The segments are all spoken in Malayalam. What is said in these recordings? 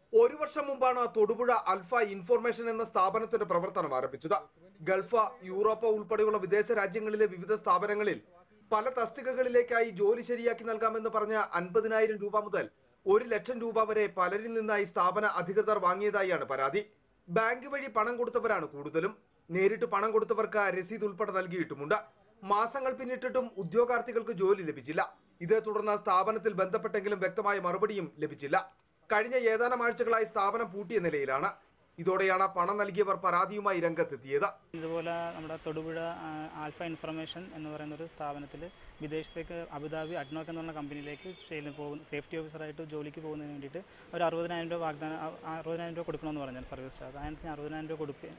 ഒരു വർഷം മുമ്പാണ് തൊടുപുഴ അൽഫ ഇൻഫോർമേഷൻ എന്ന സ്ഥാപനത്തിന്റെ പ്രവർത്തനം ആരംഭിച്ചത് ഗൾഫ് യൂറോപ്പ് ഉൾപ്പെടെയുള്ള വിദേശ രാജ്യങ്ങളിലെ വിവിധ സ്ഥാപനങ്ങളിൽ പല തസ്തികകളിലേക്കായി ജോലി ശരിയാക്കി നൽകാമെന്ന് പറഞ്ഞ അൻപതിനായിരം രൂപ മുതൽ ഒരു ലക്ഷം രൂപ വരെ പലരിൽ നിന്നായി സ്ഥാപന അധികൃതർ വാങ്ങിയതായാണ് പരാതി ബാങ്ക് വഴി പണം കൊടുത്തവരാണ് കൂടുതലും നേരിട്ട് പണം കൊടുത്തവർക്ക് രസീത് ഉൾപ്പെടെ നൽകിയിട്ടുമുണ്ട് മാസങ്ങൾ പിന്നിട്ടിട്ടും ഉദ്യോഗാർത്ഥികൾക്ക് ജോലി ലഭിച്ചില്ല ഇതേ തുടർന്ന് സ്ഥാപനത്തിൽ ബന്ധപ്പെട്ടെങ്കിലും വ്യക്തമായ മറുപടിയും ലഭിച്ചില്ല കഴിഞ്ഞ ഏതാനും ആഴ്ചകളായി സ്ഥാപനം പൂട്ടിയ നിലയിലാണ് ഇതോടെയാണ് പണം നൽകിയവർ പരാതിയുമായി രംഗത്തെത്തിയത് ഇതുപോലെ നമ്മുടെ തൊടുപുഴ ആ, ആൽഫ ഇൻഫർമേഷൻ എന്ന് പറയുന്ന ഒരു സ്ഥാപനത്തിൽ വിദേശത്തേക്ക് അബുദാബി അഡ്നോക്ക് എന്ന് പറഞ്ഞ കമ്പനിയിലേക്ക് ചെയ്ത് പോകുന്ന സേഫ്റ്റി ഓഫീസറായിട്ട് ജോലിക്ക് പോകുന്നതിന് വേണ്ടിയിട്ട് ഒരു അറുപതിനായിരം രൂപ വാഗ്ദാനം അ- അറുപതിനായിരം രൂപ കൊടുക്കണമെന്ന് പറഞ്ഞു സർവീസ് ചാർജ് അതിനകത്ത് ഞാൻ അറുപതിനായിരം രൂപ കൊടുക്കുക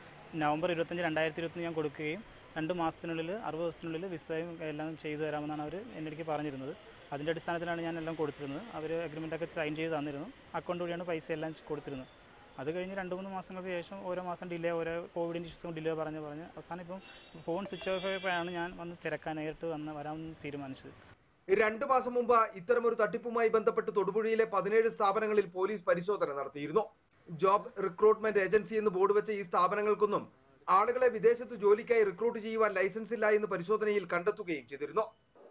നവംബർ ഇരുപത്തഞ്ച് രണ്ടായിരത്തി ഇരുപത്തി ഞാൻ കൊടുക്കുകയും രണ്ട് മാസത്തിനുള്ളിൽ അറുപത് ദിവസത്തിനുള്ളിൽ വിസയും എല്ലാം ചെയ്തു തരാമെന്നാണ് അവർ എൻ്റെ അടുക്ക് പറഞ്ഞിരുന്നത് അതിൻ്റെ അടിസ്ഥാനത്തിലാണ് ഞാൻ എല്ലാം കൊടുത്തിരുന്നത് അവർ അഗ്രിമെൻ്റൊക്കെ സൈൻ ചെയ്ത് തന്നിരുന്നു അക്കൗണ്ട് വഴിയാണ് പൈസ എല്ലാം കൊടുത്തിരുന്നത് അത് കഴിഞ്ഞ് രണ്ട് മൂന്ന് മാസങ്ങൾക്ക് ശേഷം ഓരോ മാസം ഡിലേ ഓരോ കോവിഡിൻ്റെ ഇഷ്യൂസും ഡിലേ പറഞ്ഞ് പറഞ്ഞ് അവസാനം ഇപ്പം ഫോൺ സ്വിച്ച് ഓഫ് ആയപ്പോഴാണ് ഞാൻ വന്ന് തിരക്കാൻ നേരിട്ട് വന്ന് വരാമെന്ന് തീരുമാനിച്ചത് രണ്ടു മാസം മുമ്പ് ഇത്തരമൊരു തട്ടിപ്പുമായി ബന്ധപ്പെട്ട് തൊടുപുഴയിലെ പതിനേഴ് സ്ഥാപനങ്ങളിൽ പോലീസ് പരിശോധന നടത്തിയിരുന്നു ജോബ് റിക്രൂട്ട്മെന്റ് ഏജൻസി എന്ന് ബോർഡ് വെച്ച ഈ സ്ഥാപനങ്ങൾക്കൊന്നും ആളുകളെ വിദേശത്ത് ജോലിക്കായി റിക്രൂട്ട് ചെയ്യുവാൻ ലൈസൻസ് ഇല്ല എന്ന് പരിശോധനയിൽ കണ്ടെത്തുകയും ചെയ്തിരുന്നു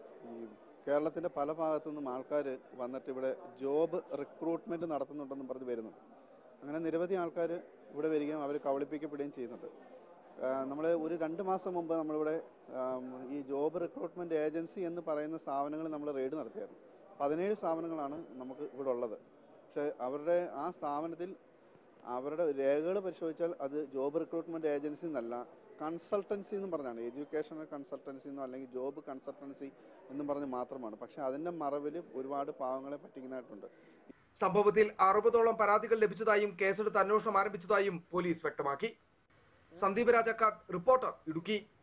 ഈ കേരളത്തിന്റെ പല ഭാഗത്തു നിന്നും ആൾക്കാർ വന്നിട്ട് ഇവിടെ ജോബ് റിക്രൂട്ട്മെന്റ് നടത്തുന്നുണ്ടെന്നും പറഞ്ഞ് വരുന്നുണ്ട് അങ്ങനെ നിരവധി ആൾക്കാർ ഇവിടെ വരികയും അവർ കബളിപ്പിക്കപ്പെടുകയും ചെയ്യുന്നുണ്ട് നമ്മൾ ഒരു രണ്ട് മാസം മുമ്പ് നമ്മളിവിടെ ആം, ഈ ജോബ് റിക്രൂട്ട്മെന്റ് ഏജൻസി എന്ന് പറയുന്ന സ്ഥാപനങ്ങൾ നമ്മൾ റെയ്ഡ് നടത്തിയായിരുന്നു പതിനേഴ് സ്ഥാപനങ്ങളാണ് നമുക്ക് ഇവിടെ ഉള്ളത് പക്ഷേ അവരുടെ ആ സ്ഥാപനത്തിൽ അവരുടെ രേഖകൾ പരിശോധിച്ചാൽ അത് ജോബ് റിക്രൂട്ട്മെന്റ് ഏജൻസി എന്നല്ല കൺസൾട്ടൻസി എന്നും പറഞ്ഞാണ് എഡ്യൂക്കേഷണൽ കൺസൾട്ടൻസി എന്നോ അല്ലെങ്കിൽ ജോബ് കൺസൾട്ടൻസി എന്നും പറഞ്ഞ് മാത്രമാണ് പക്ഷെ അതിന്റെ മറവിൽ ഒരുപാട് പാവങ്ങളെ പറ്റിക്കുന്നതായിട്ടുണ്ട് സംഭവത്തിൽ അറുപതോളം പരാതികൾ ലഭിച്ചതായും കേസെടുത്ത് അന്വേഷണം ആരംഭിച്ചതായും പോലീസ് വ്യക്തമാക്കി സന്ദീപ് രാജക്കാട് റിപ്പോർട്ടർ ഇടുക്കി